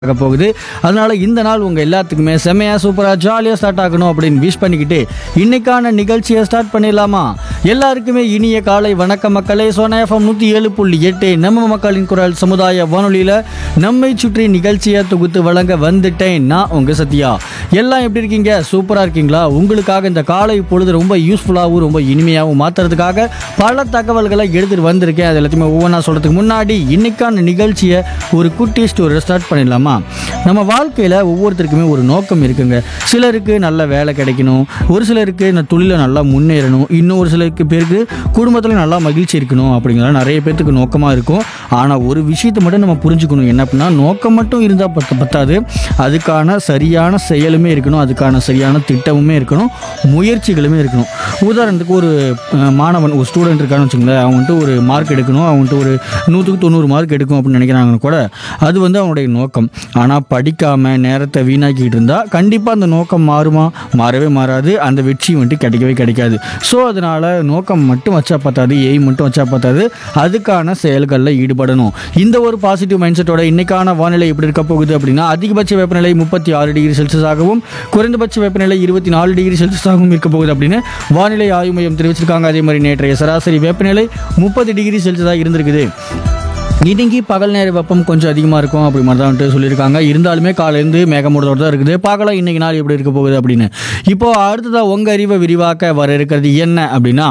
ஆக போகுது அதனால இந்த நாள் உங்க எல்லாத்துக்குமே செமையா சூப்பரா ஜாலியா ஸ்டார்ட் ஆகணும் அப்படின்னு விஷ் பண்ணிக்கிட்டு இன்னைக்கான நிகழ்ச்சியை ஸ்டார்ட் பண்ணிடலாமா எல்லாருக்குமே இனிய காலை வணக்கம் மக்களே சோனா எஃப்எம் நூத்தி ஏழு புள்ளி எட்டு நம்ம மக்களின் குரல் சமுதாய வானொலியில நம்மை சுற்றி நிகழ்ச்சியை தொகுத்து வழங்க வந்துட்டேன் நான் உங்க சத்யா எல்லாம் எப்படி இருக்கீங்க சூப்பரா இருக்கீங்களா உங்களுக்காக இந்த காலை பொழுது ரொம்ப யூஸ்ஃபுல்லாகவும் ரொம்ப இனிமையாகவும் மாத்துறதுக்காக பல தகவல்களை எடுத்துட்டு வந்திருக்கேன் அது எல்லாத்தையுமே ஒவ்வொன்றா சொல்றதுக்கு முன்னாடி இன்னைக்கான நிகழ்ச்சியை ஒரு குட்டி ஸ்டோரி ஸ்டார்ட் பண்ணிடலாமா நம்ம வாழ்க்கையில் ஒவ்வொருத்தருக்குமே ஒரு நோக்கம் இருக்குங்க சிலருக்கு நல்ல வேலை கிடைக்கணும் ஒரு சிலருக்கு இந்த தொழிலில் நல்லா முன்னேறணும் இன்னும் ஒரு சிலருக்கு பேருக்கு குடும்பத்தில் நல்லா மகிழ்ச்சி இருக்கணும் அப்படிங்கிற நிறைய பேர்த்துக்கு நோக்கமாக இருக்கும் ஆனால் ஒரு விஷயத்தை மட்டும் நம்ம புரிஞ்சுக்கணும் என்ன அப்படின்னா நோக்கம் மட்டும் இருந்தால் பத்த பத்தாது அதுக்கான சரியான செயலுமே இருக்கணும் அதுக்கான சரியான திட்டமுமே இருக்கணும் முயற்சிகளுமே இருக்கணும் உதாரணத்துக்கு ஒரு அஹ், மாணவன் ஒரு ஸ்டூடெண்ட் இருக்கான்னு வச்சுங்களேன் அவன் வந்துட்டு ஒரு மார்க் எடுக்கணும் அவன் வந்துட்டு ஒரு நூற்றுக்கு தொண்ணூறு மார்க் எடுக்கும் அப்படின்னு நினைக்கிறாங்கன்னு கூட அது வந்து அவனுடைய நோக்கம் ஆனால் படிக்காமல் நேரத்தை வீணாக்கிட்டு இருந்தால் கண்டிப்பாக அந்த நோக்கம் மாறுமா மாறவே மாறாது அந்த வெற்றி வந்துட்டு கிடைக்கவே கிடைக்காது ஸோ அதனால் நோக்கம் மட்டும் வச்சா பத்தாது எய்ம் மட்டும் வச்சா பத்தாது அதுக்கான செயல்களில் ஈடுபடணும் இந்த ஒரு பாசிட்டிவ் மைண்ட் செட்டோட இன்னைக்கான வானிலை எப்படி இருக்க போகுது அப்படின்னா அதிகபட்ச வெப்பநிலை முப்பத்தி ஆறு டிகிரி செல்சியஸாகவும் குறைந்தபட்ச வெப்பநிலை இருபத்தி நாலு டிகிரி செல்சியஸாகவும் இருக்க போகுது அப்படின்னு வானிலை ஆய்வு மையம் தெரிவிச்சிருக்காங்க அதே மாதிரி நேற்றைய சராசரி வெப்பநிலை முப்பது டிகிரி செல்சியஸாக இருந்திருக்குது இன்னைக்கு பகல் நேர வெப்பம் கொஞ்சம் அதிகமாக இருக்கும் அப்படி மாதிரி தான் வந்துட்டு சொல்லியிருக்காங்க இருந்தாலுமே காலையிலேருந்து மேகமூடத்தோடு தான் இருக்குது பார்க்கலாம் இன்னைக்கு நாள் எப்படி இருக்க போகுது அப்படின்னு இப்போ அடுத்ததாக உங்கள் அறிவை விரிவாக்க வர இருக்கிறது என்ன அப்படின்னா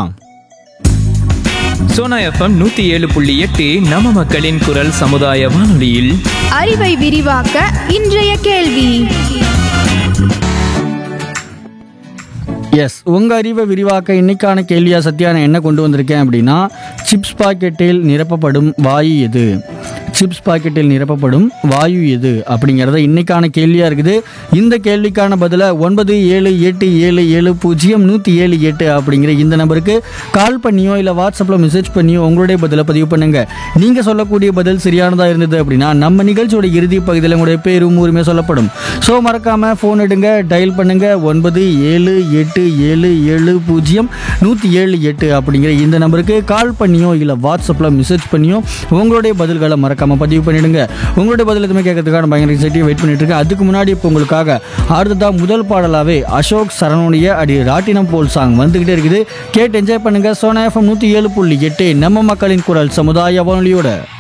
சோனா எஃப்எம் நூத்தி ஏழு புள்ளி எட்டு நம்ம மக்களின் குரல் சமுதாய வானொலியில் அறிவை விரிவாக்க இன்றைய கேள்வி எஸ் உங்கள் அறிவை விரிவாக்க இன்னைக்கான கேள்வியா சத்யா நான் என்ன கொண்டு வந்திருக்கேன் அப்படின்னா சிப்ஸ் பாக்கெட்டில் நிரப்பப்படும் வாயு எது சிப்ஸ் பாக்கெட்டில் நிரப்பப்படும் வாயு எது அப்படிங்கிறத இன்னைக்கான கேள்வியாக இருக்குது இந்த கேள்விக்கான பதிலை ஒன்பது ஏழு எட்டு ஏழு ஏழு பூஜ்ஜியம் நூற்றி ஏழு எட்டு அப்படிங்கிற இந்த நம்பருக்கு கால் பண்ணியோ இல்லை வாட்ஸ்அப்பில் மெசேஜ் பண்ணியோ உங்களுடைய பதிலை பதிவு பண்ணுங்க நீங்கள் சொல்லக்கூடிய பதில் சரியானதாக இருந்தது அப்படின்னா நம்ம நிகழ்ச்சியோட இறுதி பகுதியில் உங்களுடைய பேரும் ஊருமே சொல்லப்படும் ஸோ மறக்காமல் ஃபோன் எடுங்க டயல் பண்ணுங்க ஒன்பது ஏழு எட்டு ஏழு ஏழு பூஜ்ஜியம் நூற்றி ஏழு எட்டு அப்படிங்கிற இந்த நம்பருக்கு கால் பண்ணியோ இல்லை வாட்ஸ்அப்பில் மெசேஜ் பண்ணியோ உங்களுடைய பதில்களை மறக்காமல் பதிவு பண்ணிடுங்க உங்களுடைய பதில் எதுவுமே கேட்கறதுக்கான பயங்கர எக்ஸைட்டிவ் வெயிட் பண்ணிட்டு இருக்கேன் அதுக்கு முன்னாடி இப்போ உங்களுக்காக அடுத்ததாக முதல் பாடலாவே அசோக் சரணுடைய அடி ராட்டினம் போல் சாங் வந்துகிட்டே இருக்குது கேட்டு என்ஜாய் பண்ணுங்க சோனா எஃப்எம் நூற்றி ஏழு புள்ளி எட்டு நம்ம மக்களின் குரல் சமுதாய வானொலியோட